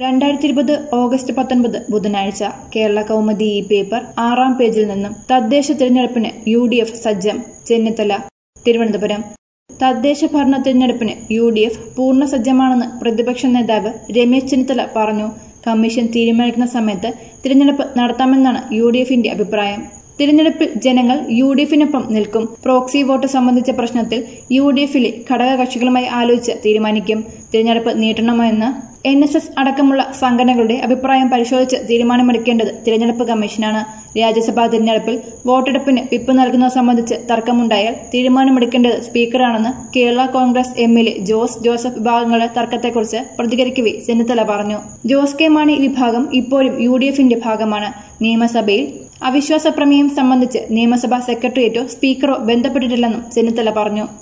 രണ്ടായിരത്തി ഇരുപത് ഓഗസ്റ്റ് പത്തൊൻപത് ബുധനാഴ്ച കേരള കൗമുദി ഈ പേപ്പർ ആറാം പേജിൽ നിന്നും തദ്ദേശ തിരഞ്ഞെടുപ്പിന് യു ഡി എഫ് സജ്ജം ചെന്നിത്തല തിരുവനന്തപുരം തദ്ദേശ ഭരണ തിരഞ്ഞെടുപ്പിന് യു ഡി എഫ് പൂർണ്ണ സജ്ജമാണെന്ന് പ്രതിപക്ഷ നേതാവ് രമേശ് ചെന്നിത്തല പറഞ്ഞു കമ്മീഷൻ തീരുമാനിക്കുന്ന സമയത്ത് തിരഞ്ഞെടുപ്പ് നടത്താമെന്നാണ് യു ഡി എഫിന്റെ അഭിപ്രായം തിരഞ്ഞെടുപ്പിൽ ജനങ്ങൾ യു ഡി എഫിനൊപ്പം നിൽക്കും പ്രോക്സി വോട്ട് സംബന്ധിച്ച പ്രശ്നത്തിൽ യു ഡി എഫിലെ ഘടകകക്ഷികളുമായി ആലോചിച്ച് തീരുമാനിക്കും തിരഞ്ഞെടുപ്പ് നീട്ടണമോ എന്ന് എൻ എസ് എസ് അടക്കമുള്ള സംഘടനകളുടെ അഭിപ്രായം പരിശോധിച്ച് തീരുമാനമെടുക്കേണ്ടത് തിരഞ്ഞെടുപ്പ് കമ്മീഷനാണ് രാജ്യസഭാ തിരഞ്ഞെടുപ്പിൽ വോട്ടെടുപ്പിന് വിപ്പ് നൽകുന്നത് സംബന്ധിച്ച് തർക്കമുണ്ടായാൽ തീരുമാനമെടുക്കേണ്ടത് സ്പീക്കറാണെന്ന് Kerala Congress M L A Jose Joseph വിഭാഗങ്ങളുടെ തർക്കത്തെക്കുറിച്ച് പ്രതികരിക്കവേ ചെന്നിത്തല പറഞ്ഞു ജോസ് കെ മാണി വിഭാഗം ഇപ്പോഴും യു ഡി എഫിന്റെ ഭാഗമാണ് നിയമസഭയിൽ അവിശ്വാസ പ്രമേയം സംബന്ധിച്ച് നിയമസഭാ സെക്രട്ടേറിയറ്റോ സ്പീക്കറോ ബന്ധപ്പെട്ടിട്ടില്ലെന്നും ചെന്നിത്തല പറഞ്ഞു